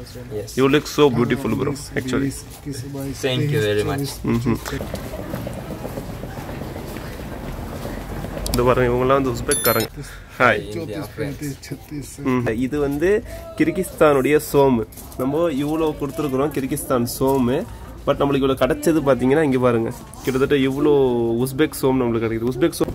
Yes. You look so beautiful bro actually Thank you very much. இந்த பாருங்க இவங்கெல்லாம் வந்து உஸ்பெக்காரங்க ஹாய் India friends. ம். இது வந்து கிர்கிஸ்தானுடைய சோமு நம்ம இவ்வளோ கொடுத்துருக்குறோம் கிர்கிஸ்தான் சோமு பட் நம்மளுக்கு இவ்வளோ கிடைச்சது பார்த்தீங்கன்னா இங்கே பாருங்க கிட்டத்தட்ட இவ்வளோ உஸ்பெக் சோம் நம்மளுக்கு கிடைக்குது Uzbek som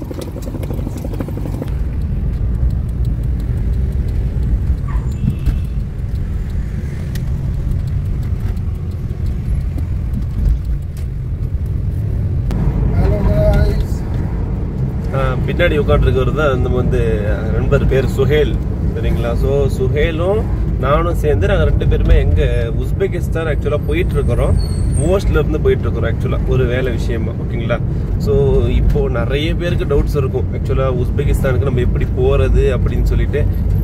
Hello guys. Ah பின்னாடி உட்காந்துருக்கிறது தான் நம்ம வந்து நண்பர் பேர் சுஹேல் சரிங்களா ஸோ சுஹேலும் நானும் சேர்ந்து நாங்கள் ரெண்டு பேருமே எங்க உஸ்பெகிஸ்தான் ஆக்சுவலாக போயிட்டு இருக்கிறோம் மோஸ்ட்ல இருந்து போயிட்டு இருக்கிறோம் ஆக்சுவலாக ஒரு வேலை விஷயமா ஓகேங்களா ஸோ இப்போ நிறைய பேருக்கு டவுட்ஸ் இருக்கும் ஆக்சுவலாக உஸ்பெகிஸ்தானுக்கு நம்ம எப்படி போறது அப்படின்னு சொல்லிட்டு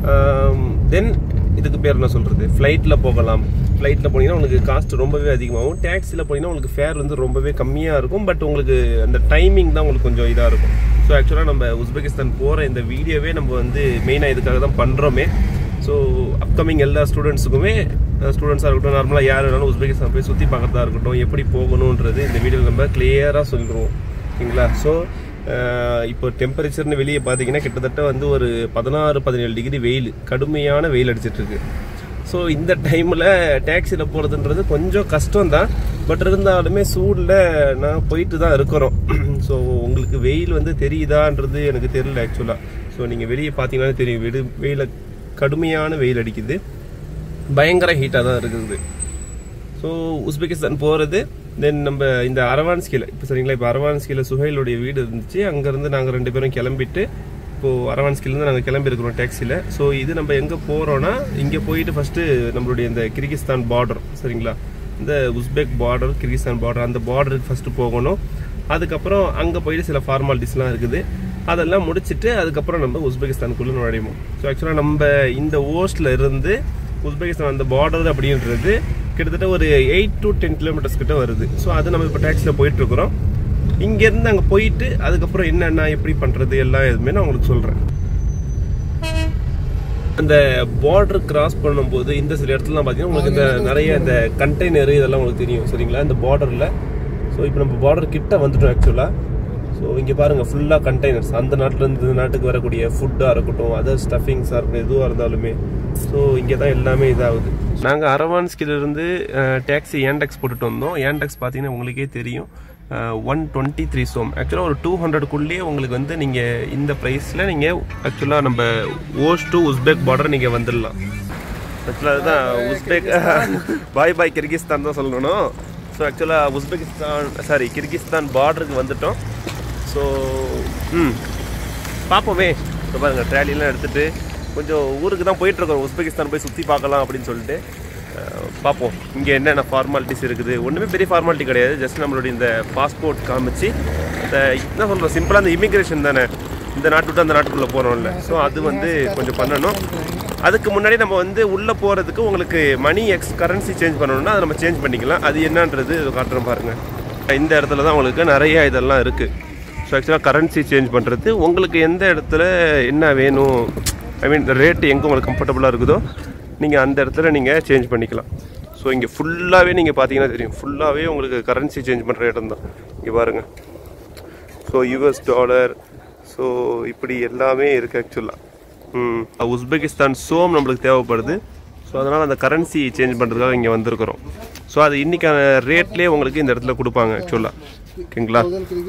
தென் இதுக்கு பேர் என்ன சொல்றது ஃப்ளைட்டில் போகலாம் ஃப்ளைட்டில் போனீங்கன்னா உங்களுக்கு காஸ்ட் ரொம்பவே அதிகமாகும் டேக்ஸியில் போனீங்கன்னா உங்களுக்கு ஃபேர் வந்து ரொம்பவே கம்மியாக இருக்கும் பட் உங்களுக்கு அந்த டைமிங் தான் உங்களுக்கு கொஞ்சம் இதாக இருக்கும் ஸோ ஆக்சுவலாக நம்ம உஸ்பெகிஸ்தான் போகிற இந்த வீடியோவே நம்ம வந்து மெயினாக இதுக்காக தான் பண்ணுறோமே ஸோ அப்கமிங் எல்லா ஸ்டூடெண்ட்ஸுக்குமே ஸ்டூடெண்ட்ஸாக இருக்கட்டும் நார்மலாக யார் வேணாலும் உஸ்பெகிஸ்தான் போய் சுற்றி பார்க்கறதா இருக்கட்டும் எப்படி போகணுன்றது இந்த வீடியோவில் நம்ம கிளியராக சொல்லிடுவோம் ஓகேங்களா ஸோ இப்போ டெம்பரேச்சர்னு வெளியே பார்த்தீங்கன்னா கிட்டத்தட்ட வந்து ஒரு பதினாறு பதினேழு டிகிரி வெயில் கடுமையான வெயில் அடிச்சிட்டு இருக்கு ஸோ இந்த டைமில் டேக்ஸியில் போகிறதுன்றது கொஞ்சம் கஷ்டம் தான் பட் இருந்தாலுமே சூடில் நான் போயிட்டு தான் இருக்கிறோம் ஸோ உங்களுக்கு வெயில் வந்து தெரியுதான்றது எனக்கு தெரியல ஆக்சுவலாக ஸோ நீங்கள் வெளியே பார்த்தீங்கன்னா தெரியும் வெடு வெயில கடுமையான வெயில் அடிக்குது பயங்கர ஹீட்டாக தான் இருக்குது ஸோ உஸ்பெகிஸ்தான் போகிறது தென் நம்ம இந்த அரவான்ஸ்கியில் இப்போ சரிங்களா இப்போ அரவான்ஸ்கியில் சுஹைலுடைய வீடு இருந்துச்சு அங்கேருந்து நாங்கள் ரெண்டு பேரும் கிளம்பிட்டு இப்போது அரவான்ஸ்கிலேருந்து நாங்கள் கிளம்பியிருக்கிறோம் டேக்ஸியில் ஸோ இது நம்ம எங்கே போகிறோன்னா இங்கே போயிட்டு ஃபஸ்ட்டு நம்மளுடைய இந்த கிர்கிஸ்தான் பார்டர் சரிங்களா இந்த உஸ்பெக் பார்டர் கிர்கிஸ்தான் பார்டர் அந்த பார்டருக்கு ஃபஸ்ட்டு போகணும் அதுக்கப்புறம் அங்கே போயிட்டு சில ஃபார்மாலிட்டிஸ்லாம் இருக்குது அதெல்லாம் முடிச்சுட்டு அதுக்கப்புறம் நம்ம உஸ்பெகிஸ்தானுக்குள்ளே நுழைவோம் ஸோ ஆக்சுவலாக நம்ம இந்த ஓஸ்டில் இருந்து உஸ்பெகிஸ்தான் அந்த பார்டர் அப்படின்றது கிட்டத்தட்ட ஒரு எயிட் டு டென் கிலோமீட்டர்ஸ் கிட்ட வருது ஸோ அது நம்ம இப்போ டேக்ஸியில் போயிட்டு இருக்கிறோம் இங்கேருந்து அங்கே போயிட்டு அதுக்கப்புறம் என்னென்ன எப்படி பண்ணுறது எல்லாம் எதுவுமே நான் உங்களுக்கு சொல்கிறேன் அந்த பார்டர் கிராஸ் பண்ணும்போது இந்த சில இடத்துலலாம் பார்த்தீங்கன்னா உங்களுக்கு இந்த நிறைய இந்த கண்டெய்னர் இதெல்லாம் உங்களுக்கு தெரியும் சரிங்களா இந்த பார்டரில் ஸோ இப்போ நம்ம பார்டர் கிட்ட வந்துட்டோம் ஆக்சுவலாக ஸோ இங்கே பாருங்கள் ஃபுல்லாக கண்டெய்னர்ஸ் அந்த நாட்டிலேருந்து இந்த நாட்டுக்கு வரக்கூடிய ஃபுட்டாக இருக்கட்டும் அதர் ஸ்டஃபிங்ஸாக இருக்கட்டும் எதுவாக இருந்தாலுமே ஸோ இங்கே தான் எல்லாமே இதாகுது நாங்கள் அரவான்ஸ்கிலிருந்து டேக்ஸி ஏண்டெக்ஸ் போட்டுட்டு வந்தோம் ஏண்டெக்ஸ் பார்த்தீங்கன்னா உங்களுக்கே தெரியும் ஒன் டுவெண்ட்டி த்ரீ சோம் ஆக்சுவலாக ஒரு டூ ஹண்ட்ரட்குள்ளேயே உங்களுக்கு வந்து நீங்கள் இந்த ப்ரைஸில் நீங்கள் ஆக்சுவலாக நம்ம ஓஸ் டு உஸ்பெக் பார்டர் நீங்கள் வந்துடலாம் ஆக்சுவலாக அதுதான் உஸ்பெக் பாய் பாய் கிர்கிஸ்தான் தான் சொல்லணும் ஸோ ஆக்சுவலாக உஸ்பெகிஸ்தான் சாரி கிர்கிஸ்தான் பார்டருக்கு வந்துட்டோம் ஸோ ம் பார்ப்போமே இப்போ பாருங்கள் ட்ராலிலாம் எடுத்துகிட்டு கொஞ்சம் ஊருக்கு தான் போயிட்டுருக்கோம் உஸ்பெகிஸ்தான் போய் சுற்றி பார்க்கலாம் அப்படின்னு சொல்லிட்டு அஹ், பார்ப்போம் இங்கே என்னென்ன ஃபார்மாலிட்டிஸ் இருக்குது ஒன்றுமே பெரிய ஃபார்மாலிட்டி கிடையாது ஜஸ்ட் நம்மளுடைய இந்த பாஸ்போர்ட் காமிச்சு இந்த என்ன சொல்கிறோம் சிம்பிளாக அந்த இமிக்ரேஷன் தானே இந்த நாட்டு விட்டு அந்த நாட்டுக்குள்ளே போகிறோம்ல ஸோ அது வந்து கொஞ்சம் பண்ணணும் அதுக்கு முன்னாடி நம்ம வந்து உள்ளே போகிறதுக்கு உங்களுக்கு மணி எக்ஸ் கரன்சி சேஞ்ச் பண்ணணும்னா அதை நம்ம சேஞ்ச் பண்ணிக்கலாம் அது என்னன்றது இது காட்டுறோம் பாருங்கள் இந்த இடத்துல தான் உங்களுக்கு நிறைய இதெல்லாம் இருக்குது ஸோ ஆக்சுவலாக கரன்சி சேஞ்ச் பண்ணுறது உங்களுக்கு எந்த இடத்துல என்ன வேணும் ஐ மீன் ரேட்டு எங்கே உங்களுக்கு கம்ஃபர்டபுளாக இருக்குதோ நீங்கள் அந்த இடத்துல நீங்கள் சேஞ்ச் பண்ணிக்கலாம் ஸோ இங்கே ஃபுல்லாகவே நீங்கள் பார்த்தீங்கன்னா தெரியும் ஃபுல்லாகவே உங்களுக்கு கரன்சி சேஞ்ச் பண்ணுற இடம் தான் இங்கே பாருங்கள் ஸோ யூஎஸ் டாலர் ஸோ இப்படி எல்லாமே இருக்குது ஆக்சுவலாக உஸ்பெகிஸ்தான் சோம் நம்மளுக்கு தேவைப்படுது ஸோ அதனால் அந்த கரன்சி சேஞ்ச் பண்ணுறதுக்காக இங்கே வந்திருக்கிறோம் ஸோ அது இன்றைக்கான ரேட்லேயே உங்களுக்கு இந்த இடத்துல கொடுப்பாங்க ஆக்சுவலாக ஓகேங்களா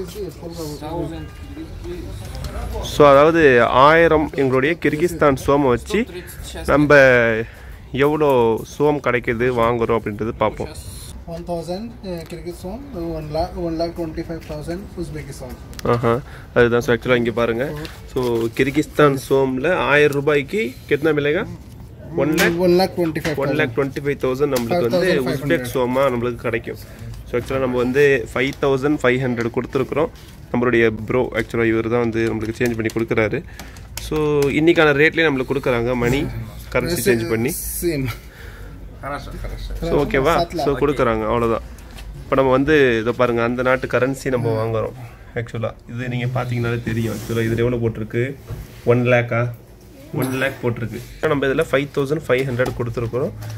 ஸோ அதாவது ஆயிரம் எங்களுடைய கிர்கிஸ்தான் சோமை வச்சு நம்ம எவ்வளோ சோம் கிடைக்குது வாங்குறோம் அப்படின்றது பார்ப்போம் 1000 uh, Kyrgyzstan, uh, 1 lakh, 1 lakh 25,000 Uzbekistan. ஆஹா அதுதான் ஸோ ஆக்சுவலாக இங்கே பாருங்கள் ஸோ கிர்கிஸ்தான் சோமில் ஆயிரம் ரூபாய்க்கு கெத்தனா மிலேகா one lakh 1 lakh 25,000. One lakh twenty five thousand நம்மளுக்கு வந்து 5,500. உஸ்பெக் சோமா நம்மளுக்கு கிடைக்கும் ஸோ ஆக்சுவலாக நம்ம வந்து ஃபைவ் தௌசண்ட் ஃபைவ் ஹண்ட்ரட் கொடுத்துருக்குறோம் நம்மளுடைய ப்ரோ ஆக்சுவலாக இவர் தான் வந்து நம்மளுக்கு சேஞ்ச் பண்ணி கொடுக்குறாரு ஸோ இன்னைக்கான ரேட்லேயே நம்மளுக்கு கொடுக்குறாங்க மணி கரன்சி சேஞ்ச் பண்ணி Same. ஸோ ஓகேவா ஸோ கொடுக்குறாங்க அவ்வளோதான் இப்போ நம்ம வந்து இதை பாருங்கள் அந்த நாட்டு கரன்சி நம்ம வாங்குறோம் ஆக்சுவலாக இது நீங்கள் பார்த்தீங்கனாலே தெரியும் ஆக்சுவலாக இதில் எவ்வளோ போட்டிருக்கு ஒன் லேக்கா ஒன் லேக் போட்டிருக்கு நம்ம இதில் ஃபைவ் தௌசண்ட் ஃபைவ் ஹண்ட்ரட் கொடுத்துருக்குறோம்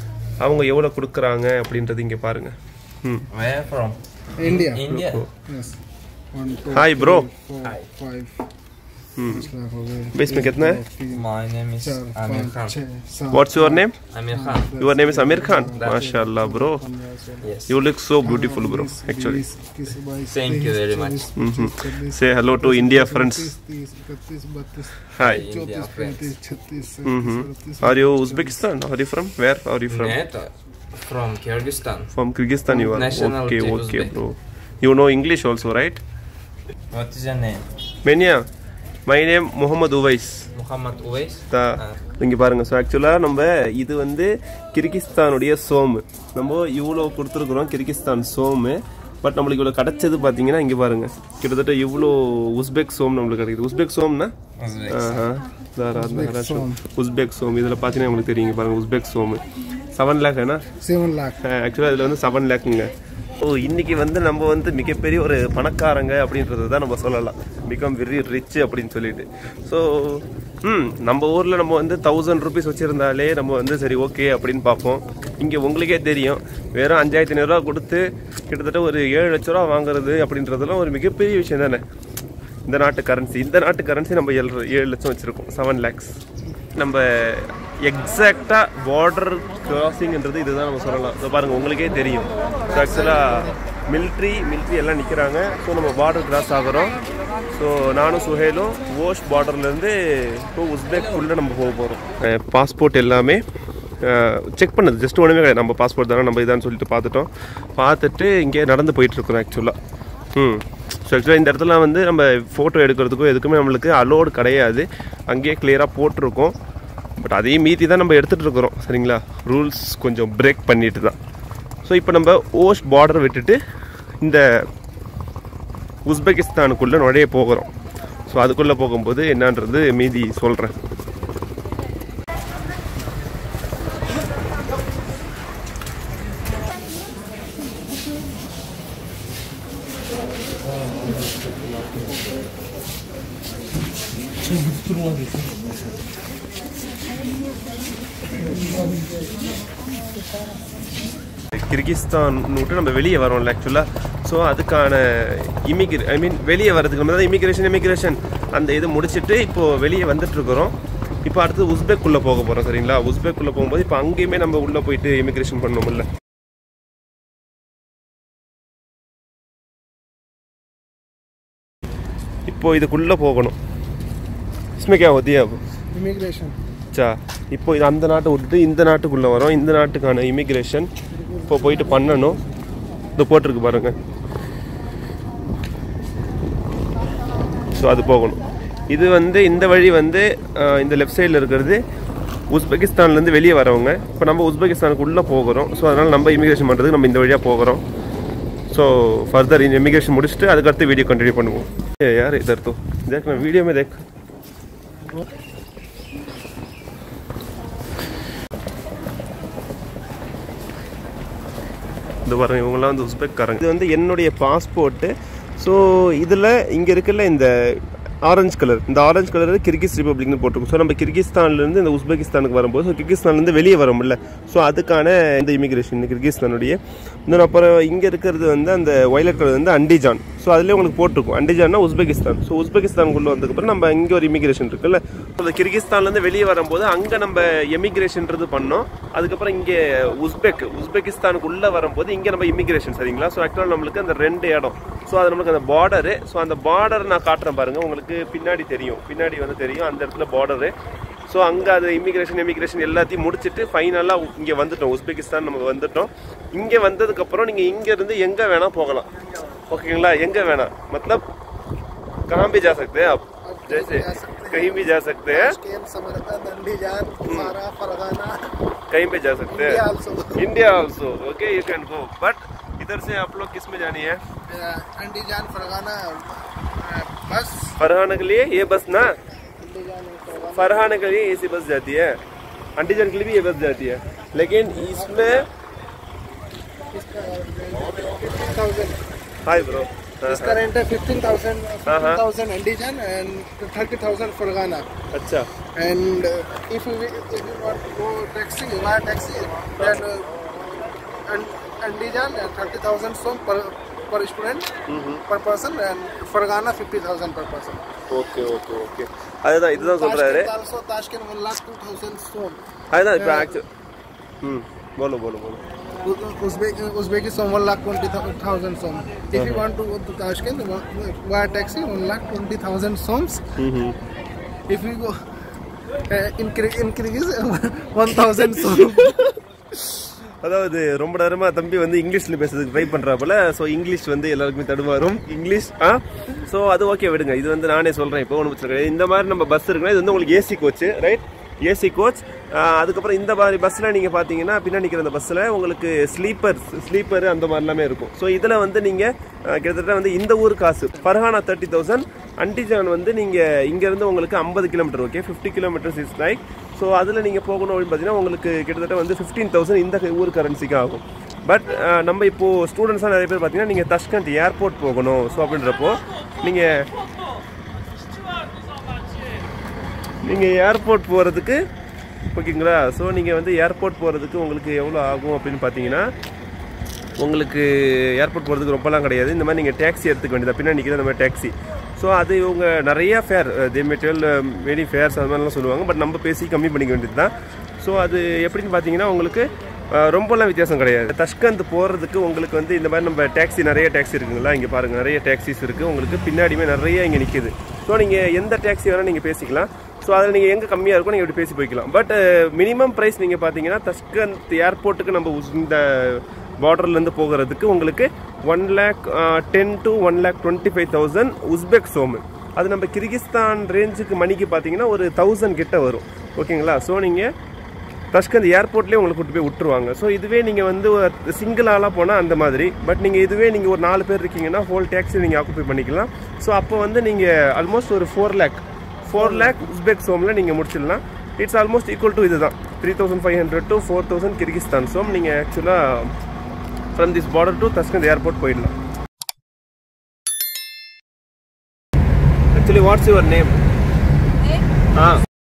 அவங்க எவ்வளோ கொடுக்குறாங்க அப்படின்றது இங்கே பாருங்க ம் Where from? India. India. Yes. One, two, Hi, bro. three, four, five. Hmm. पाँच लाख हो गए बेस में कितना है? तीन My name is चार Amir पाँच Khan. छः सात What's your name? Amir Khan. Your name is Amir Khan? MashaAllah, bro. पंद्रह सोलह Yes. You look so beautiful, bro. बीस, Actually. बीस, इक्कीस, बाईस, Thank you तेईस, very चौबीस, much. Mhm. पच्चीस, छब्बीस, Say hello to India friends. तीस, तीस, इकतीस, बत्तीस, Hi. India चौंतीस, friends. पैंतीस, छत्तीस, Mhm. सैंतीस, अड़तीस, Are you Uzbekistan? Are you from? Where are you from? Net, uh, from Kyrgyzstan. From Kyrgyzstan you are. Nationality Okay, okay, Uzbek. bro. You know English also, right? What is your name? Mania. My name Muhammad Uwais. Muhammad Uwais. தா இங்கே பாருங்க so ஆக்சுவலாக நம்ம இது வந்து கிர்கிஸ்தானுடைய சோமு நம்ம இவ்வளோ கொடுத்துருக்குறோம் கிர்கிஸ்தான் சோமு பட் நம்மளுக்கு இவ்வளோ கிடைச்சது பார்த்தீங்கன்னா இங்கே பாருங்க கிட்டத்தட்ட இவ்வளோ உஸ்பெக் சோம் நம்மளுக்கு கிடைக்குது உஸ்பெக் சோம்னா Uzbek. ஆஹா. தாரா, தாரா, உஸ்பெக் சோம் இதில் பார்த்தீங்கன்னா உங்களுக்கு தெரியும் இங்க பாருங்க உஸ்பெக் சோமு செவன் லேக் ஏன்னா सेवन लाख ஆக்சுவலாக இதில் வந்து செவன் லேக்குங்க ஓ இன்னைக்கு வந்து நம்ம வந்து மிகப்பெரிய ஒரு பணக்காரங்க அப்படின்றது தான் நம்ம சொல்லலாம் பிகம் வெரி ரிச் அப்படின்னு சொல்லிட்டு ஸோ ம் நம்ம ஊரில் நம்ம வந்து தௌசண்ட் ருபீஸ் வச்சுருந்தாலே நம்ம வந்து சரி ஓகே அப்படின்னு பார்ப்போம் இங்கே உங்களுக்கே தெரியும் வெறும் அஞ்சாயிரத்தி ஐநூறுரூவா கொடுத்து கிட்டத்தட்ட ஒரு ஏழு லட்ச ரூபா வாங்குறது அப்படின்றதெல்லாம் ஒரு மிகப்பெரிய விஷயம் தானே இந்த நாட்டு கரன்சி இந்த நாட்டு கரன்சி நம்ம ஏழு ஏழு லட்சம் வச்சுருக்கோம் செவன் லேக்ஸ் நம்ம எக்ஸாக்டாக பார்டர் கிராசிங்ன்றது இதுதான் நம்ம சொல்லலாம் ஸோ பாருங்கள் உங்களுக்கே தெரியும் ஸோ ஆக்சுவலாக மிலிட்ரி மிலிட்ரி எல்லாம் நிற்கிறாங்க ஸோ நம்ம பார்டர் கிராஸ் ஆகிறோம் ஸோ நானும் சுஹேலும் ஓஷ் பார்டர்லேருந்து இப்போ உஸ்பெக்குள்ளே நம்ம போக போகிறோம் பாஸ்போர்ட் எல்லாமே செக் பண்ணது ஜஸ்ட் ஒன்றுமே கிடையாது நம்ம பாஸ்போர்ட் தானே நம்ம இதான்னு சொல்லிட்டு பார்த்துட்டோம் பார்த்துட்டு இங்கே நடந்து போயிட்டுருக்குறோம் ஆக்சுவலாக ம் ஸோ ஆக்சுவலாக இந்த இடத்துல வந்து நம்ம ஃபோட்டோ எடுக்கிறதுக்கோ எதுக்குமே நம்மளுக்கு அலோடு கிடையாது அங்கேயே கிளியராக போட்டிருக்கோம் பட் அதையும் மீறி தான் நம்ம எடுத்துகிட்டு இருக்கிறோம் சரிங்களா ரூல்ஸ் கொஞ்சம் பிரேக் பண்ணிட்டு தான் ஸோ இப்போ நம்ம ஓஷ் பார்டர் விட்டுட்டு இந்த உஸ்பெகிஸ்தானுக்குள்ளே நுழைய போகிறோம் ஸோ அதுக்குள்ளே போகும்போது என்னன்றது மீதி சொல்கிறேன் கிர்கிஸ்தான் விட்டு நம்ம வெளியே வரோம்ல ஆக்சுவலாக ஸோ அதுக்கான இமிகிரே ஐ மீன் வெளியே வரதுக்கு நம்ம தான் இமிகிரேஷன் இமிகிரேஷன் அந்த இது முடிச்சுட்டு இப்போது வெளியே வந்துட்டு இருக்கிறோம் இப்போ அடுத்து உஸ்பெக்குள்ளே போக போகிறோம் சரிங்களா உஸ்பெக்குள்ளே போகும்போது இப்போ அங்கேயுமே நம்ம உள்ளே போயிட்டு இமிகிரேஷன் பண்ணணும்ல இப்போ இதுக்குள்ளே போகணும் इसमें क्या होती है अब इमिग्रेशन சா இப்போ இது அந்த நாட்டை விட்டுட்டு இந்த நாட்டுக்குள்ளே வரோம் இந்த நாட்டுக்கான இமிக்ரேஷன் இப்போ போயிட்டு பண்ணணும் இது போட்டிருக்கு பாருங்க ஸோ அது போகணும் இது வந்து இந்த வழி வந்து அஹ், இந்த லெஃப்ட் சைடில் இருக்கிறது உஸ்பெகிஸ்தான்லேருந்து வெளியே வரவங்க இப்போ நம்ம உஸ்பெகிஸ்தானுக்கு உள்ளே போகிறோம் ஸோ அதனால் நம்ம இமிக்ரேஷன் பண்ணுறதுக்கு நம்ம இந்த வழியாக போகிறோம் ஸோ ஃபர்தர் இமிக்ரேஷன் முடிச்சுட்டு அதுக்கடுத்து வீடியோ கண்டினியூ பண்ணுவோம் ஏ யார் இதர் तो देख मैं वीडियो में देख இந்த பாருங்க இவங்கெல்லாம் வந்து உஸ்பெக்காரங்க இது வந்து என்னுடைய பாஸ்போர்ட்டு ஸோ இதில் இங்கே இருக்குல்ல இந்த ஆரஞ்சு கலர் இந்த ஆரஞ்சு கலர் கிர்கிஸ் ரிப்பப்ளிக்னு போட்டிருக்கும் ஸோ நம்ம கிர்கிஸ்தான்லேருந்து இந்த உஸ்பெகிஸ்தானுக்கு வரும்போது ஸோ கிர்கிஸ்தான்லேருந்து வெளியே வரோம்ல ஸோ அதுக்கான இந்த இமிகிரேஷன் கிர்கிஸ்தானுடைய இன்னொன்று அப்புறம் இங்கே இருக்கிறது வந்து அந்த வயலட் கலர் வந்து அண்டிஜான் ஸோ அதுலேயே உங்களுக்கு போட்டிருக்கும் அண்டிஜான்னா உஸ்பெகிஸ்தான் ஸோ உஸ்பெகிஸ்தானுக்குள்ளே வந்ததுக்கப்புறம் நம்ம இங்கே ஒரு இமிகிரேஷன் இருக்குல்ல அந்த கிர்கிஸ்தான்லேருந்து வெளியே வரும்போது அங்கே நம்ம எமிகிரேஷன்றது பண்ணோம் அதுக்கப்புறம் இங்கே உஸ்பெக் உஸ்பெகிஸ்தானுக்கு உள்ளே வரும்போது இங்கே நம்ம இமிகிரேஷன் சரிங்களா ஸோ ஆக்சுவலாக நம்மளுக்கு அந்த ரெண்டு இடம் ஸோ அது நம்மளுக்கு அந்த பார்டரு ஸோ அந்த பார்டர் நான் காட்டுறேன் பாருங்க உங்களுக்கு பின்னாடி தெரியும் பின்னாடி வந்து தெரியும் அந்த இடத்துல பார்டரு ஸோ அங்கே அது இமிகிரேஷன் இமிகிரேஷன் எல்லாத்தையும் முடிச்சுட்டு ஃபைனலாக இங்கே வந்துட்டோம் உஸ்பெகிஸ்தான் நம்ம வந்துட்டோம் இங்கே வந்ததுக்கப்புறம் நீங்கள் இங்கேருந்து எங்கே வேணால் போகலாம் ஓகேங்களா எங்கே வேணாம் மத்தலப் कहाँ भी जा सकते हैं आप जैसे कहीं भी जा सकते हैं केम समरकंद अंडीजान कुमारा फरगाना कहीं पे जा सकते इंडिया हैं also India also okay you can go but इधर से आप लोग किस में जानी है अंडीजान फरगाना बस फरहाना के लिए ये बस ना अंडीजान फरगाना फरहाना के लिए ऐसी बस जाती है अंडीजन के लिए भी ये बस जाती है लेकिन इसमें थाउजेंड हाय ब्रो इसका रेंट है fifteen thousand fifteen thousand Andijan and thirty thousand Fergana अच्छा And uh, if you if you want to go taxi, via taxi, then uh, and Andijan uh, thirty thousand som per per student per person, and Fargana fifty thousand per person. Okay okay okay அதுதான் இதுதான் சொல்றாரு Tashkent also Tashkent one lakh two thousand som. அதுதான் இப்போ actual ம் போलो போलो போलो U- Uzbek Uzbekistan one lakh twenty thousand som. If you want to go to Tashkent one- via taxi, one lakh twenty thousand soms. If you go uh, in Kyrgy- in Kyrgyz, one thousand som. அதாவது ரொம்ப நேரமா தம்பி வந்து இங்கிலீஷ்ல பேசுறதுக்கு try பண்றாப்புல so English வந்து எல்லாருக்குமே தடுமாறும் இங்கிலீஷ் ஆ ஸோ அது ஓகே விடுங்க இது வந்து நானே சொல்றேன் இப்போ ஒன்று பிரச்சனை இந்த மாதிரி நம்ம பஸ் இருக்குன்னா இது வந்து உங்களுக்கு AC coach right AC coach அதுக்கப்புறம் இந்த மாதிரி பஸ்ஸில் நீங்கள் பார்த்தீங்கன்னா பின்னாடி நிற்கிற அந்த பஸ்ஸில் உங்களுக்கு ஸ்லீப்பர் ஸ்லீப்பர் அந்த மாதிரி எல்லாமே இருக்கும் ஸோ இதில் வந்து நீங்கள் கிட்டத்தட்ட வந்து இந்த ஊர் காசு ஃபர்ஹானா தேர்ட்டி தௌசண்ட் அண்டிஜான் வந்து நீங்கள் இங்கேருந்து உங்களுக்கு ஐம்பது kilometre okay fifty kilometres is like so அதில் நீங்கள் போகணும் அப்படின்னு பார்த்தீங்கன்னா உங்களுக்கு கிட்டத்தட்ட வந்து ஃபிஃப்டீன் தௌசண்ட் இந்த ஊர் கரன்சிக்கு ஆகும் பட் நம்ம இப்போது ஸ்டூடெண்ட்ஸாக நிறைய பேர் பார்த்தீங்கன்னா நீங்கள் தஷ்கண்ட் ஏர்போர்ட் போகணும் ஸோ அப்படின்றப்போ நீங்கள் நீங்கள் ஏர்போர்ட் போகிறதுக்கு ஓகேங்களா ஸோ நீங்கள் வந்து ஏர்போர்ட் போகிறதுக்கு உங்களுக்கு எவ்வளோ ஆகும் அப்படின்னு பார்த்தீங்கன்னா உங்களுக்கு ஏர்போர்ட் போகிறதுக்கு ரொம்பலாம் கிடையாது இந்த மாதிரி நீங்கள் டேக்ஸி எடுத்துக்க வேண்டியது பின்னாடி நிற்கிற இந்த மாதிரி டேக்ஸி ஸோ அது இவங்க நிறைய fare they material very fares அது மாதிரிலாம் சொல்லுவாங்க பட் நம்ம பேசி கம்மி பண்ணிக்க வேண்டியது தான் ஸோ அது எப்படின்னு பார்த்தீங்கன்னா உங்களுக்கு அஹ், ரொம்பலாம் வித்தியாசம் கிடையாது தஷ்கந்த் போகிறதுக்கு உங்களுக்கு வந்து இந்த மாதிரி நம்ம டாக்ஸி நிறைய டாக்ஸி இருக்குங்களா இங்கே பாருங்கள் நிறைய டாக்ஸிஸ் இருக்குது உங்களுக்கு பின்னாடியுமே நிறைய இங்கே நிற்கிது ஸோ நீங்கள் எந்த டாக்ஸி வேணால் நீங்கள் பேசிக்கலாம் ஸோ அதில் நீங்கள் எங்கே கம்மியாக இருக்கோ நீங்கள் இப்படி பேசி போய்க்கலாம் பட் மினிமம் ப்ரைஸ் நீங்கள் பார்த்தீங்கன்னா தஷ்கந்த் ஏர்போர்ட்டுக்கு நம்ம உஸ்- இந்த பார்டர்லேருந்து போகிறதுக்கு உங்களுக்கு one lakh ten to one lakh twenty five thousand Uzbek som அது நம்ம கிர்கிஸ்தான் ரேஞ்சுக்கு மணிக்கு பார்த்தீங்கன்னா ஒரு தௌசண்ட் கிட்ட வரும் ஓகேங்களா ஸோ நீங்கள் தஷ்கந்த் ஏர்போர்ட்லேயே உங்களுக்கு கூட்டு போய் விட்டுருவாங்க ஸோ இதுவே நீங்கள் வந்து சிங்கிள் ஆளாக போனால் அந்த மாதிரி பட் நீங்கள் இதுவே நீங்கள் ஒரு நாலு பேர் இருக்கீங்கன்னா ஹோல் டேக்ஸி நீங்கள் ஆக்குப்பை பண்ணிக்கலாம் ஸோ அப்போ வந்து நீங்கள் ஆல்மோஸ்ட் ஒரு four lakh four lakh Uzbek சோமில் நீங்கள் முடிச்சிடலாம் இட்ஸ் ஆல்மோஸ்ட் ஈக்குவல் டு இதுதான் three thousand five hundred to four thousand Kyrgyzstan som நீங்கள் ஆக்சுவலாக from this border to Tashkent airport போயிடலாம் actually what's your name ah